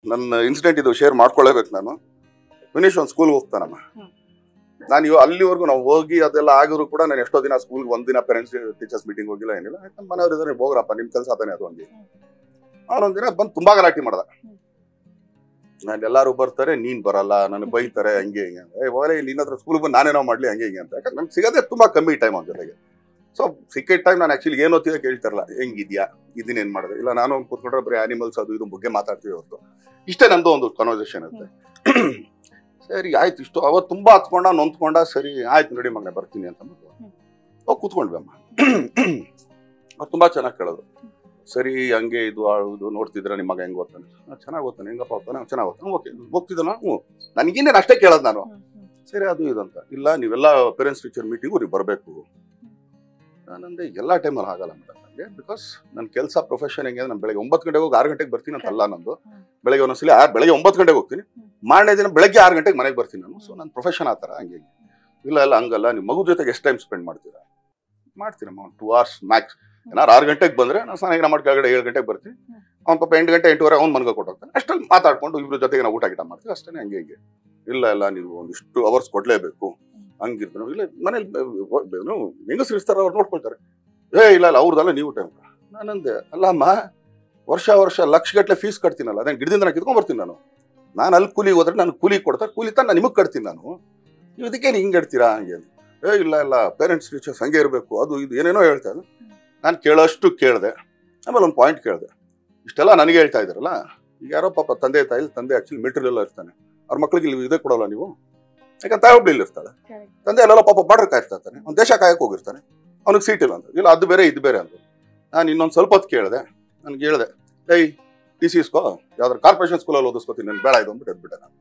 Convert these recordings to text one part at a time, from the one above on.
ನನ್ನ ಇನ್ಸಿಡೆಂಟ್ ಇದು ಶೇರ್ ಮಾಡ್ಕೊಳ್ಳೇಬೇಕು ನಾನು ವಿನೀಶ್ ಒಂದು ಸ್ಕೂಲ್ಗೆ ಹೋಗ್ತಾನಮ್ಮ ಹ್ಮ್. ನಾನು ಇವ ಅಲ್ಲಿವರೆಗೂ ನಾವು ಹೋಗಿ ಅದೆಲ್ಲ ಆಗಿದ್ರು ಕೂಡ ನಾನು ಎಷ್ಟೋ ದಿನ ಸ್ಕೂಲ್ಗೆ ಒಂದಿನ ಪೇರೆಂಟ್ಸ್ ಟೀಚರ್ಸ್ ಮೀಟಿಂಗ್ ಹೋಗಿಲ್ಲ ಏನಿಲ್ಲ ನಮ್ಮ ಮನೆಯವ್ರು ಇದ್ದಾರೆ ಹೋಗ್ರಪ್ಪ ನಿಮ್ಮ ಕೆಲಸ ತಾನೇ ಅದು ಹಂಗೆ ಅವನೊಂದಿನ ಬಂದು ತುಂಬಾ ಗಲಾಟೆ ಮಾಡ್ದ ಹ್ಮ್. ನಾನು ಎಲ್ಲಾರು ಬರ್ತಾರೆ ನೀನ್ ಬರಲ್ಲ ನನಗೆ ಬೈತಾರೆ ಹಂಗೆ ಹಿಂಗೆ ಅಂತ ಏ ಹೋಗ್ಲಿ ನಿನ್ನ ಹತ್ರ ಸ್ಕೂಲ್ ಬಂದು ನಾನೇನೋ ಮಾಡ್ಲಿ ಹಂಗೆ ಹಿಂಗೆ ಅಂತ ಯಾಕಂದ್ರೆ ನಮ್ಗೆ ಸಿಗೋದೇ ತುಂಬಾ ಕಮ್ಮಿ ಟೈಮ್ ಅವ್ನ ಜೊತೆಗೆ ಸೊ ಸಿಕ್ಕಿದ ಟೈಮ್ ನಾನು ಆಕ್ಚುಲಿ ಏನು ಓದ್ತಿದ್ದೆ ಕೇಳ್ತಾರಲ್ಲ ಹೆಂಗಿದ್ಯಾ ಇದನ್ನೇನ್ ಮಾಡಿದೆ ಇಲ್ಲ ನಾನು ಕೂತ್ಕೊಂಡ್ರೆ ಬರೀ ಆನಿಮಲ್ಸ್ ಅದು ಇದು ಬಗ್ಗೆ ಮಾತಾಡ್ತೀವಿ ಹೊರತು ಇಷ್ಟೇ ನಂದು ಒಂದು ಕನ್ವರ್ಸೇಷನ್ ಇರುತ್ತೆ ಸರಿ ಆಯ್ತು ಇಷ್ಟು ಅವತ್ತು ತುಂಬಾ ಹತ್ಕೊಂಡ ನೊಂದ್ಕೊಂಡ ಸರಿ ಆಯ್ತು ನೋಡಿ ಮಗನೇ ಬರ್ತೀನಿ ಅಂತ ಹ್ಮ್. ಹೋಗಿ ಕೂತ್ಕೊಂಡ್ವಿ ಅಮ್ಮ ಅವ್ರು ತುಂಬಾ ಚೆನ್ನಾಗಿ ಕೇಳೋದು ಸರಿ ಹಂಗೆ ಇದು ಆ ಇದು ನೋಡ್ತಿದ್ರೆ ನಿಮ್ಮ ಮಗ ಹೆಂಗ್ ಓದ್ತಾನೆ ಚೆನ್ನಾಗಿ ಓದ್ತಾನೆ ಹೆಂಗಪ್ಪ ಓದ್ತಾನೆ ಚೆನ್ನಾಗಿ ಓದ್ತಾನೆ ಓಕೆ ಹೋಗ್ತಿದ್ದಾನ ಹ್ಞೂ ನನಗೇನೇನು ಅಷ್ಟೇ ಕೇಳೋದು ನಾನು ಹ್ಮ್, ಹ್ಮ್. ಸರಿ ಅದು ಇದು ಅಂತ ಇಲ್ಲ ನೀವೆಲ್ಲ ಪೇರೆಂಟ್ಸ್ ಟೀಚರ್ ಮೀಟಿಂಗು ನೀವು ಬರಬೇಕು ನಾನಂದೆ ಎಲ್ಲ ಟೈಮಲ್ಲಿ ಆಗಲ್ಲ ಮೇಡಮ್ ನನಗೆ ಬಿಕಾಸ್ ನನ್ನ ಕೆಲಸ ಪ್ರೊಫೆಷನ್ ಹೆಂಗೆ ನಾನು ಬೆಳಗ್ಗೆ ಒಂಬತ್ತು ಗಂಟೆಗೆ ಹೋಗಿ ಆರು ಗಂಟೆಗೆ ಬರ್ತೀನಿ ಅಂತ ಅಲ್ಲ ನಂದು ಹ್ಮ್. ಬೆಳಗ್ಗೆ ಒಂದೊಂದ್ಸಲಿ ಆ ಬೆಳಗ್ಗೆ ಒಂಬತ್ತು ಗಂಟೆಗೆ ಹೋಗ್ತೀನಿ ಹ್ಮ್. ಮಾರನೇ ದಿನ ಬೆಳಗ್ಗೆ ಆರು ಗಂಟೆಗೆ ಮನೆಗೆ ಬರ್ತೀನಿ ನಾನು ಸೊ ನನ್ನ ಪ್ರೊಫೆಷನ್ ಆ ಥರ ಹಂಗೆ ಹಿಂಗೆ. ಇಲ್ಲ ಇಲ್ಲ ಹಂಗಲ್ಲ ನಿಮ್ಮ ಮಗು ಜೊತೆಗೆ ಎಷ್ಟು ಟೈಮ್ ಸ್ಪೆಂಡ್ ಮಾಡ್ತೀರಾ ಮಾಡ್ತೀನಮ್ಮ ಟೂ ಅವರ್ಸ್ ಮ್ಯಾಕ್ಸ್ ಏನಾರು ಆರು ಗಂಟೆಗೆ ಬಂದ್ರೆ ನಾನು ಸ್ನಾನ ಮಾಡಿ ಕೆಳಗಡೆ ಏಳು ಗಂಟೆಗೆ ಬರ್ತೀನಿ ಹ್ಮ್. ಅವ್ನ ಪಾಪ ಎಂಟು ಗಂಟೆ ಎಂಟೂವರೆ ಅವ್ನು ಮನ್ಗೆ ಕೊಟ್ಟೋಗ್ತಾನೆ ಅಷ್ಟಲ್ಲಿ ಮಾತಾಡ್ಕೊಂಡು ಇಬ್ರು ಜೊತೆಗೆ ನಾವು ಊಟ ಗೀಟ ಮಾಡ್ತೀವಿ ಅಷ್ಟೇ ಹಂಗೆ ಹಿಂಗೆ ಇಲ್ಲ ಇಲ್ಲ ನೀವು ಒಂದಿಷ್ಟು ಅವರ್ಸ್ ಕೊಡ್ಲೇಬೇಕು ಹಂಗಿರ್ತಾರೆ ಇಲ್ಲ ಮನೇಲಿ ಹೆಂಗಸರು ಇರ್ತಾರೆ ಅವ್ರು ನೋಡ್ಕೊಳ್ತಾರೆ ಏ ಇಲ್ಲ ಇಲ್ಲ ಅವ್ರದ್ದಲ್ಲ ನೀವು ಟೈಮ್ ನಾನಂದೆ ಅಲ್ಲ ಅಮ್ಮ ವರ್ಷ ವರ್ಷ ಲಕ್ಷ ಗಟ್ಟಲೆ ಫೀಸ್ ಕಟ್ತೀನಲ್ಲ ಅದೇನು ಗಿಡದಿಂದ ನಾನು ಕಿತ್ಕೊಂಡ್ ಬರ್ತೀನಿ ನಾನು ನಾನು ಅಲ್ಲಿ ಕೂಲಿಗೆ ಹೋದ್ರೆ ನಾನು ಕೂಲಿ ಕೊಡ್ತಾರೆ ಕೂಲಿ ತಾನು ನಿಮಗೆ ಕಟ್ತೀನಿ ನಾನು ನೀವು ಇದಕ್ಕೆ ಹಿಂಗೆ ಇಡ್ತೀರಾ ಹಂಗೆ ಅಂತ. ಏ ಇಲ್ಲ ಇಲ್ಲ ಪೇರೆಂಟ್ಸ್ ಟೀಚರ್ಸ್ ಹಂಗೆ ಇರಬೇಕು ಅದು ಇದು ಏನೇನೋ ಹೇಳ್ತಾರೆ ನಾನು ಕೇಳೋಷ್ಟು ಕೇಳಿದೆ ಆಮೇಲೆ ಒಂದು ಪಾಯಿಂಟ್ ಕೇಳಿದೆ ಇಷ್ಟೆಲ್ಲ ನನಗೆ ಹೇಳ್ತಾ ಇದ್ದಾರಲ್ಲ ಈಗ ಯಾರೋ ಪಾಪ ತಂದೆ ತಾಯಿ ತಂದೆ ಆಕ್ಚುಲಿ ಮಿಲಿಟರಿಯಲ್ಲ ಇರ್ತಾನೆ ಅವ್ರ ಮಕ್ಳಿಗೆ ಇಲ್ಲಿ ಇದೇ ಕೊಡೋಲ್ಲ ನೀವು ಯಾಕಂದ್ರೆ ತಾಯಿ ಒಬ್ಳು ಇಲ್ಲಿ ಇರ್ತಾಳೆ Correct. ತಂದೆ ಅಲ್ಲೆಲ್ಲ ಪಾಪ ಬಾರ್ಡರ್ ಕಾಯ್ತಾ ಇರ್ತಾನೆ ಅವ್ನು ದೇಶ ಕಾಯಕ್ಕೆ ಹೋಗಿರ್ತಾನೆ ಅವ್ನಿಗೆ ಸೀಟ್ ಇಲ್ಲ ಅಂತ ಇಲ್ಲ ಅದು ಬೇರೆ ಇದು ಬೇರೆ ಅಂತ ನಾನು ಇನ್ನೊಂದು ಸ್ವಲ್ಪ ಹೊತ್ತು ಕೇಳಿದೆ ನನಗೆ ಹೇಳಿದೆ ಏಯ್ ಟಿ ಸಿ ಇಸ್ಕೋ ಯಾವ್ದಾರು ಕಾರ್ಪೊರೇಷನ್ ಸ್ಕೂಲಲ್ಲಿ ಓದಿಸ್ಕೋತೀನಿ ನಾನು ಬೇಡ ಇದು ಅಂದ್ಬಿಟ್ಟು ಎದ್ಬಿಟ್ಟೆ ನಾನು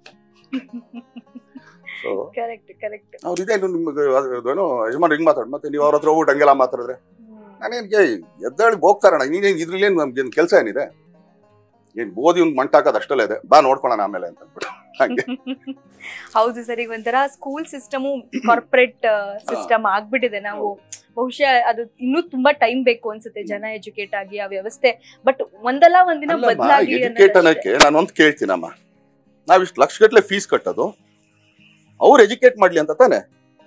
ಸೊ ಕರೆಕ್ಟ್ ಕರೆಕ್ಟ್ ಅವ್ರು ಇದೇನು ನಿಮ್ಗೆ ಅದು ಏನೋ ಯಜಮಾನ್ ಹಿಂಗೆ ಮಾತಾಡ್ ಮತ್ತೆ ನೀವು ಅವ್ರ ಹತ್ರ ಹೋಗ್ಬಿಟ್ಟು ಹಂಗೆಲ್ಲ ಮಾತಾಡಿದ್ರೆ ನಾನೇನ್ಗೆ ಎದ್ದಾಳಿ ಹೋಗ್ತಾರಣ ನೀನೇನು ಇದ್ರಲ್ಲಿ ಏನು ನಮ್ಗೇನು ಕೆಲಸ ಏನಿದೆ ಏನು ಓದಿ ಒಂದು ಮಂಟಾಕೋದು ಅಷ್ಟಲ್ಲೇ ಇದೆ ಬಾ ನೋಡ್ಕೊಳ್ಳೋಣ ಆಮೇಲೆ ಅಂತ ಅಂದ್ಬಿಟ್ಟು ಹಂಗೆ ಹೌದು ಸರ್ ಈಗ ಒಂಥರ ಸ್ಕೂಲ್ ಸಿಸ್ಟಮು ಕಾರ್ಪೊರೇಟ್ ಸಿಸ್ಟಮ್ ಆಗ್ಬಿಟ್ಟಿದೆ ನಾವು ಬಹುಶಃ ಅದು ಇನ್ನೂ ತುಂಬಾ ಟೈಮ್ ಬೇಕು ಅನ್ಸುತ್ತೆ ಜನ ಎಜುಕೇಟ್ ಆಗಿ ಆ ವ್ಯವಸ್ಥೆ ಬಟ್ ಒಂದಲ್ಲ ಒಂದಿನ ಬದಲಾಗಿ ಎಜುಕೇಟ್ ಅನ್ನಕ್ಕೆ ನಾನು ಒಂದು ಕೇಳ್ತೀನಮ್ಮ ನಾವ್ ಇಷ್ಟು ಲಕ್ಷ ಗಟ್ಟಲೆ ಫೀಸ್ ಕಟ್ಟೋದು ಅವ್ರು ಎಜುಕೇಟ್ ಮಾಡ್ಲಿ ಅಂತ ತಾನೆ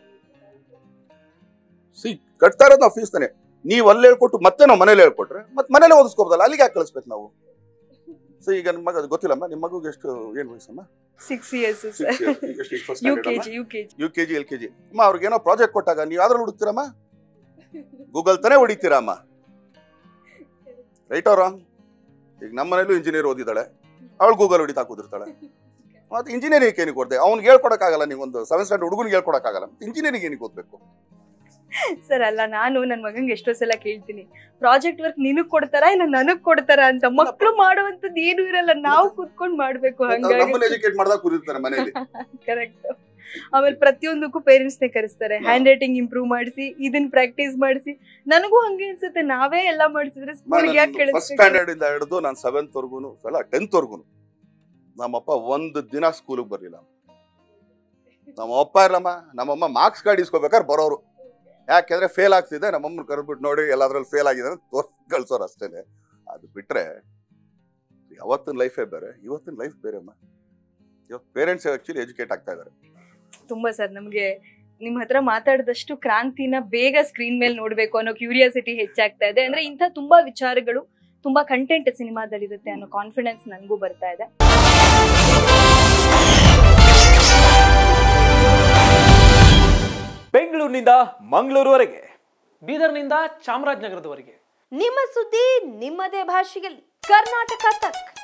ಸಿ ಕಟ್ತಾ ಇರೋದು ನಾವು ಫೀಸ್ ತಾನೆ ನೀವು ಅಲ್ಲಿ ಹೇಳ್ಕೊಟ್ಟು ಮತ್ತೆ ನಾವು ಮನೇಲಿ ಹೇಳ್ಕೊಟ್ರೆ ಮತ್ತೆ ಮನೇಲೆ ಓದಿಸ್ಕೋಬೋದಲ್ಲ ಅಲ್ಲಿಗೆ ಯಾಕೆ ಕಳಿಸ್ಬೇಕು ನಾವು ಸೊ ಈಗ ನಿಮ್ಮ ಮಗ ಅದು ಗೊತ್ತಿಲ್ಲಮ್ಮ ನಿಮ್ಮ ಮಗುಗೆ ಎಷ್ಟು ಏನು ವಯಸ್ಸಮ್ಮ ಸಿಕ್ಸ್ ಇಯರ್ಸ್ ಸರ್ ಸಿಕ್ಸ್ ಎಷ್ಟು ಈಗ first U K G U K G U K G L K G ಅಮ್ಮ ಅವ್ರಿಗೆ ಏನೋ ಪ್ರಾಜೆಕ್ಟ್ ಕೊಟ್ಟಾಗ ನೀವು ಯಾವ್ದ್ರಲ್ಲಿ ಹುಡುಕ್ತೀರಮ್ಮ ಗೂಗಲ್ ತಾನೇ ಹೊಡಿತೀರಾ ಅಮ್ಮ ರೈಟ್ ಅವ್ರ ಈಗ ನಮ್ಮ ಮನೇಲೂ ಇಂಜಿನಿಯರ್ ಓದಿದ್ದಾಳೆ ಅವಳು ಗೂಗಲ್ ಹೊಡಿತಾ ಕೂತಿರ್ತಾಳೆ ಮತ್ತೆ ಇಂಜಿನಿಯರಿಂಗ್ ಏನಕ್ಕೆ ಕೊಡ್ದೆ ಅವ್ನಿಗೆ ಹೇಳ್ಕೊಡಕ್ಕಾಗಲ್ಲ ನೀವು ಒಂದು ಸೆವೆನ್ ಸ್ಟ್ಯಾಂಡರ್ಡ್ ಹುಡುಗನಿಗೆ ಹೇಳ್ಕೊಡಕ್ಕಾಗಲ್ಲ ಇಂಜಿನಿಯರಿಂಗ್ ಏನಕ್ಕೆ ಓದ್ಬೇಕು ಸರ್ ಅಲ್ಲ ನಾನು ನನ್ನ ಮಗಂಗೆ ಎಷ್ಟೋ ಸಲ ಕೇಳ್ತೀನಿ ಪ್ರಾಜೆಕ್ಟ್ ವರ್ಕ್ ನಿನಗ್ ಕೊಡ್ತಾರಾ ಇಲ್ಲ ನನಗ್ ಕೊಡ್ತಾರಾ ಅಂತ ಮಕ್ಳು ಮಾಡುವಂತದ್ದು ಏನು ಇರಲ್ಲ ನಾವು ಕುತ್ಕೊಂಡ್ ಮಾಡ್ಬೇಕು ಹಂಗಾಗಿ ನಮ್ಮನ್ನ ಎಜುಕೇಟ್ ಮಾಡ್ದಾಗ ಕೂತಿರ್ತಾರೆ ಮನೇಲಿ ಕರೆಕ್ಟ್ ಆಮೇಲೆ ಪ್ರತಿಯೊಂದಕ್ಕೂ ಪೇರೆಂಟ್ಸ್ ನೇ ಕರೆಸ್ತಾರೆ ಹ್ಯಾಂಡ್ ರೈಟಿಂಗ್ ಇಂಪ್ರೂವ್ ಮಾಡಿಸಿ ಇದನ್ನ ಪ್ರಾಕ್ಟೀಸ್ ಮಾಡಿಸಿ ನನಗೂ ಹಂಗೆ ಅನ್ಸುತ್ತೆ ನಾವೇ ಎಲ್ಲ ಮಾಡಿಸಿದ್ರೆ ಸ್ಕೂಲ್ಗೆ ಯಾಕೆ ಫಸ್ಟ್ ಕಳಿಸ್ಬೇಕು ಸ್ಟ್ಯಾಂಡರ್ಡ್ ಇಂದ ಹಿಡಿದು ನಾನು ಸೆವೆಂತ್ ವರ್ಗುನು ಅಲ್ಲ ಟೆಂತ್ ವರ್ಗುನು ನಮ್ಮಪ್ಪ ಒಂದು ದಿನ ಸ್ಕೂಲಿಗೆ ಬರಲಿಲ್ಲ ನಮ್ಮ ಅಪ್ಪ ಇರಮ್ಮ ನಮ್ಮಮ್ಮ ಮಾರ್ಕ್ಸ್ ಕಾರ್ಡ್ ಇಸ್ಕೋಬೇಕಾದ್ರೆ ಬರೋರು ಯಾಕೆಂದ್ರೆ ಫೇಲ್ ಆಗ್ತಿದೆ ನಮ್ಮಮ್ಮನ ಕರೆದ್ಬಿಟ್ಟು ನೋಡಿ ಎಲ್ಲಾದ್ರಲ್ಲಿ ಫೇಲ್ ಆಗಿದೆ ಅಂತ ತೋರ್ಸ್ ಕಳ್ಸೋರು ಅಷ್ಟೇನೆ ಅದು ಬಿಟ್ರೆ ಅವತ್ತಿನ ಲೈಫೇ ಬೇರೆ ಇವತ್ತಿನ ಲೈಫ್ ಬೇರೆ ಅಮ್ಮ ಇವತ್ತು ಪೇರೆಂಟ್ಸ್ ಆಕ್ಚುಲಿ ಎಜುಕೇಟ್ ಆಗ್ತಾ ಇದಾರೆ ತುಂಬಾ ಸರ್ ನಮ್ಗೆ ನಿಮ್ ಹತ್ರ ಮಾತಾಡಿದಷ್ಟು ಕ್ರಾಂತಿನ ಬೇಗ ಸ್ಕ್ರೀನ್ ಮೇಲೆ ನೋಡ್ಬೇಕು ಅನ್ನೋ ಕ್ಯೂರಿಯಾಸಿಟಿ ಹೆಚ್ಚಾಗ್ತಾ ಇದೆ ಅಂದ್ರೆ ಇಂಥ ತುಂಬಾ ವಿಚಾರಗಳು ತುಂಬಾ ಕಂಟೆಂಟ್ ಸಿನಿಮಾದಲ್ಲಿ ಇರುತ್ತೆ ಅನ್ನೋ ಕಾನ್ಫಿಡೆನ್ಸ್ ನನಗೂ ಬರ್ತಾ ಇದೆ ಬೆಂಗಳೂರಿನಿಂದ ಮಂಗಳೂರುವರೆಗೆ ಬೀದರ್ನಿಂದ ಚಾಮರಾಜನಗರದವರೆಗೆ ನಿಮ್ಮ ಸುದ್ದಿ ನಿಮ್ಮದೇ ಭಾಷೆಯಲ್ಲಿ ಕರ್ನಾಟಕ ತಕ್